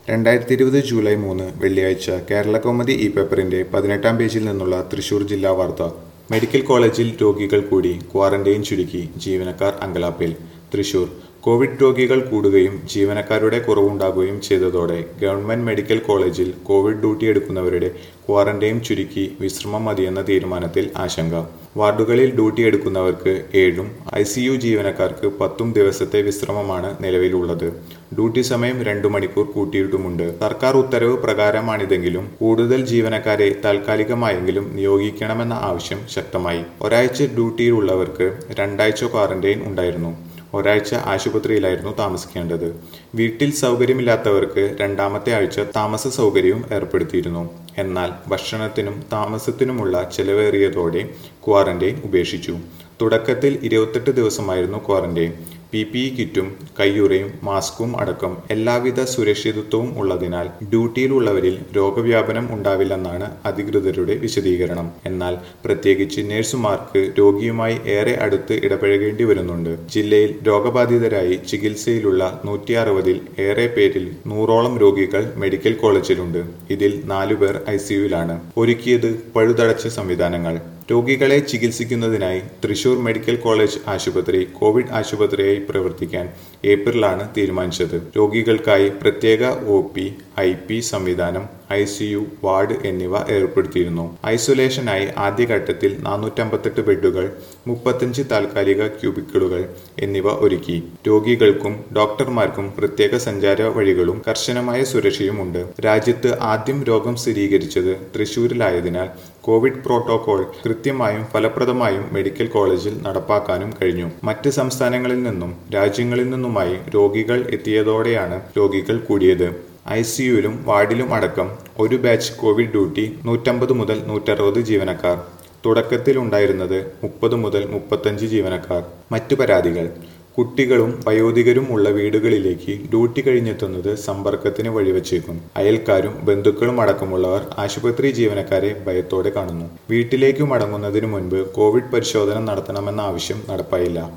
രണ്ടായിരത്തി ഇരുപത് ജൂലൈ മൂന്ന് വെള്ളിയാഴ്ച കേരള കൗമുദി ഇ പേപ്പറിന്റെ പതിനെട്ടാം പേജിൽ നിന്നുള്ള തൃശൂർ ജില്ലാ വാർത്ത മെഡിക്കൽ കോളേജിൽ രോഗികൾ കൂടി ക്വാറന്റൈൻ ചുരുക്കി ജീവനക്കാർ അങ്കലാപ്പിൽ തൃശൂർ കോവിഡ് രോഗികൾ കൂടുകയും ജീവനക്കാരുടെ കുറവുണ്ടാകുകയും ചെയ്തതോടെ ഗവൺമെന്റ് മെഡിക്കൽ കോളേജിൽ കോവിഡ് ഡ്യൂട്ടി എടുക്കുന്നവരുടെ ക്വാറന്റൈൻ ചുരുക്കി വിശ്രമം മതിയെന്ന തീരുമാനത്തിൽ ആശങ്ക വാർഡുകളിൽ ഡ്യൂട്ടി എടുക്കുന്നവർക്ക് ഏഴും ഐ സി യു ജീവനക്കാർക്ക് പത്തും ദിവസത്തെ വിശ്രമമാണ് നിലവിലുള്ളത് ഡ്യൂട്ടി സമയം രണ്ടു മണിക്കൂർ കൂട്ടിയിട്ടുമുണ്ട് സർക്കാർ ഉത്തരവ് പ്രകാരമാണിതെങ്കിലും കൂടുതൽ ജീവനക്കാരെ താൽക്കാലികമായെങ്കിലും നിയോഗിക്കണമെന്ന ആവശ്യം ശക്തമായി ഒരാഴ്ച ഡ്യൂട്ടിയിലുള്ളവർക്ക് രണ്ടാഴ്ച ക്വാറന്റൈൻ ഉണ്ടായിരുന്നു ഒരാഴ്ച ആശുപത്രിയിലായിരുന്നു താമസിക്കേണ്ടത് വീട്ടിൽ സൗകര്യമില്ലാത്തവർക്ക് രണ്ടാമത്തെ ആഴ്ച താമസ സൗകര്യവും ഏർപ്പെടുത്തിയിരുന്നു എന്നാൽ ഭക്ഷണത്തിനും താമസത്തിനുമുള്ള ചെലവേറിയതോടെ ക്വാറന്റൈൻ ഉപേക്ഷിച്ചു തുടക്കത്തിൽ ഇരുപത്തെട്ട് ദിവസമായിരുന്നു ക്വാറന്റൈൻ പി പി ഇ കിറ്റും കയ്യുറയും മാസ്കും അടക്കം എല്ലാവിധ സുരക്ഷിതത്വവും ഉള്ളതിനാൽ ഡ്യൂട്ടിയിലുള്ളവരിൽ രോഗവ്യാപനം ഉണ്ടാവില്ലെന്നാണ് അധികൃതരുടെ വിശദീകരണം എന്നാൽ പ്രത്യേകിച്ച് നഴ്സുമാർക്ക് രോഗിയുമായി ഏറെ അടുത്ത് ഇടപഴകേണ്ടി വരുന്നുണ്ട് ജില്ലയിൽ രോഗബാധിതരായി ചികിത്സയിലുള്ള നൂറ്റി അറുപതിൽ ഏറെ പേരിൽ നൂറോളം രോഗികൾ മെഡിക്കൽ കോളേജിലുണ്ട് ഇതിൽ നാലുപേർ ഐ സിയുവിലാണ് ഒരുക്കിയത് പഴുതടച്ച സംവിധാനങ്ങൾ രോഗികളെ ചികിത്സിക്കുന്നതിനായി തൃശൂർ മെഡിക്കൽ കോളേജ് ആശുപത്രി കോവിഡ് ആശുപത്രിയായി പ്രവർത്തിക്കാൻ ഏപ്രിലാണ് തീരുമാനിച്ചത് രോഗികൾക്കായി പ്രത്യേക ഒ പി ഐ പി സംവിധാനം ഐ സി യു വാർഡ് എന്നിവ ഏർപ്പെടുത്തിയിരുന്നു ഐസൊലേഷനായി ആദ്യഘട്ടത്തിൽ നാനൂറ്റമ്പത്തെട്ട് ബെഡുകൾ മുപ്പത്തഞ്ച് താൽക്കാലിക ക്യൂബിക്കിളുകൾ എന്നിവ ഒരുക്കി രോഗികൾക്കും ഡോക്ടർമാർക്കും പ്രത്യേക സഞ്ചാര വഴികളും കർശനമായ സുരക്ഷയുമുണ്ട് രാജ്യത്ത് ആദ്യം രോഗം സ്ഥിരീകരിച്ചത് തൃശൂരിലായതിനാൽ കോവിഡ് പ്രോട്ടോകോൾ കൃത്യമായും ഫലപ്രദമായും മെഡിക്കൽ കോളേജിൽ നടപ്പാക്കാനും കഴിഞ്ഞു മറ്റ് സംസ്ഥാനങ്ങളിൽ നിന്നും രാജ്യങ്ങളിൽ നിന്നുമായി രോഗികൾ എത്തിയതോടെയാണ് രോഗികൾ കൂടിയത് ഐ സിയുവിലും വാർഡിലും അടക്കം ഒരു ബാച്ച് കോവിഡ് ഡ്യൂട്ടി നൂറ്റമ്പത് മുതൽ നൂറ്ററുപത് ജീവനക്കാർ തുടക്കത്തിൽ ഉണ്ടായിരുന്നത് മുപ്പത് മുതൽ മുപ്പത്തഞ്ച് ജീവനക്കാർ മറ്റു പരാതികൾ കുട്ടികളും വയോധികരും ഉള്ള വീടുകളിലേക്ക് ഡ്യൂട്ടി കഴിഞ്ഞെത്തുന്നത് സമ്പർക്കത്തിന് വഴിവെച്ചേക്കും അയൽക്കാരും ബന്ധുക്കളും അടക്കമുള്ളവർ ആശുപത്രി ജീവനക്കാരെ ഭയത്തോടെ കാണുന്നു വീട്ടിലേക്ക് മടങ്ങുന്നതിന് മുൻപ് കോവിഡ് പരിശോധന നടത്തണമെന്ന ആവശ്യം നടപ്പായില്ല